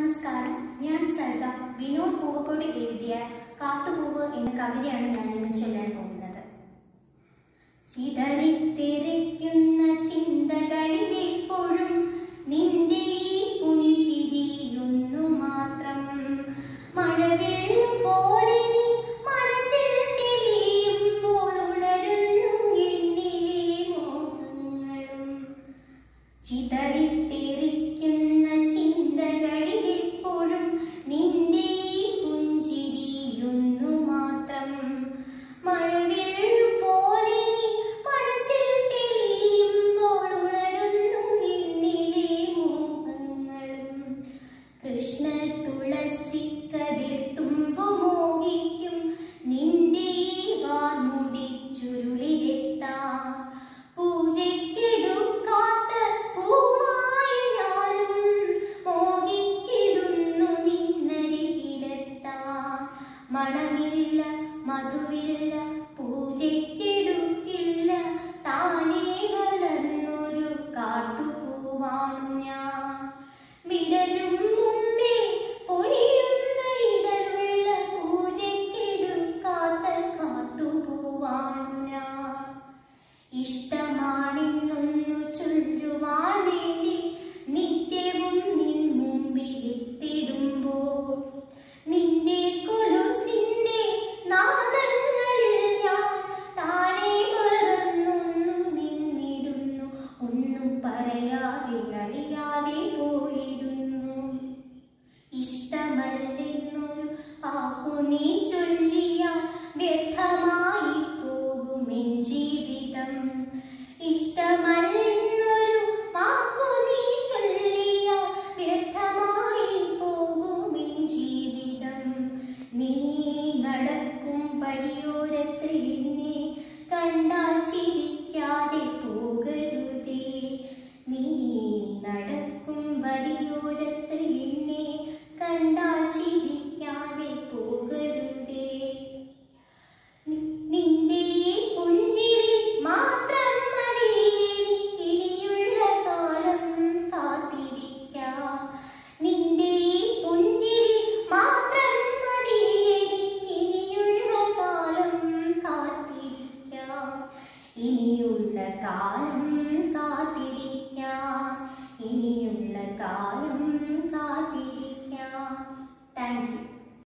നമസ്കാരം ഞാൻ സരിത വിനോദ് പൂവക്കോട് എഴുതിയ കാട്ടുപൂവ് എന്ന കവിതയാണ് ഞാൻ ഇന്ന് ചൊല്ലാൻ പോകുന്നത് ചിതറിത്തെറിക്കുന്ന ചിന്തകളിൽ എപ്പോഴും നിന്റെ ഈ പുഞ്ചിരിയൊന്നു മാത്രം മഴവെള്ളം പോലെ നീ മനസ്സിൽ തെളിയുമ്പോൾ ഉണരുന്നു എന്നിലെ മോഹങ്ങളും ചിതറിത്തെറിക്കുന്ന ചിന്തകളിൽ എപ്പോഴും നിന്റെ ഈ പുഞ്ചിരിയൊന്നു മാത്രം മഴവില്ല് പോലെ നീ മനസ്സിൽ തെളിയുമ്പോൾ ഉണരുന്നു എന്നിലെ മോഹങ്ങളും കൃഷ്ണ തുളസി കതിർത്തുമ്പു മോഹിക്കും നിന്റെ ഈ വാർമുടി ചുരുളിലെത്താം പൂജയ്ക്കെടുക്കാത്ത പൂവായി ഞാനും മോഹിച്ചിടുന്നു നിന്നരികിലെത്താൻ മണമില്ല മധുവില്ല പൂജയ്ക്കെടുക്കില്ല താനേ വളർന്നൊരു കാട്ടുപൂവാണു ഞാൻ വിടരും മുമ്പേ പൊഴിയുന്ന ഇതളുള്ള പൂജയ്ക്കെടുക്കാത്ത കാട്ടുപൂവാണു ഞാൻ ഇഷ്ടമാണെന്നൊന്നു ചൊല്ലുവാൻ വേണ്ടി നിത്യവും നിൻ മുമ്പിലെത്തിടുമ്പോൾ നിന്റെ കൊലുസിന്റെ നാദങ്ങളിൽ ഞാൻ താനെ മറന്നൊന്നു നിന്നിരുന്നു ഒന്നും പറയാതെ അറിയാതെ പോയിടുന്നു ഇഷ്ടമല്ലെന്നൊരു വാക്കു നീ ചൊല്ലിയാൽ വ്യർത്ഥമായി പോകുമെൻ ജീവിതം ഇഷ്ടമല്ലെന്നൊരു വാക്കു നീ ചൊല്ലിയാൽ വ്യർത്ഥമായി പോകുമെൻ ജീവിതം നീ നടക്കും വഴിയോരത്ത് എന്നെ കണ്ടാൽ ചിരിക്കാതെ പോകരുതേ നീ നടക്കും വഴിയോരത്ത് എന്നെ കണ്ടാൽ ചിരിക്കാതെ പോകരുതേ നി- നിന്റെ ഈ പുഞ്ചിരി മാത്രം മതി എനിക്കിനിയുള്ള കാലം കാത്തിരിക്കാം നിന്റെ ഈ പുഞ്ചിരി മാത്രം മതി എനിക്കിനിയുള്ള കാലം കാത്തിരിക്കാം ഇനിയുള്ള കാലം കാത്തിരിക്കാം ഇനിയുള്ള കാലം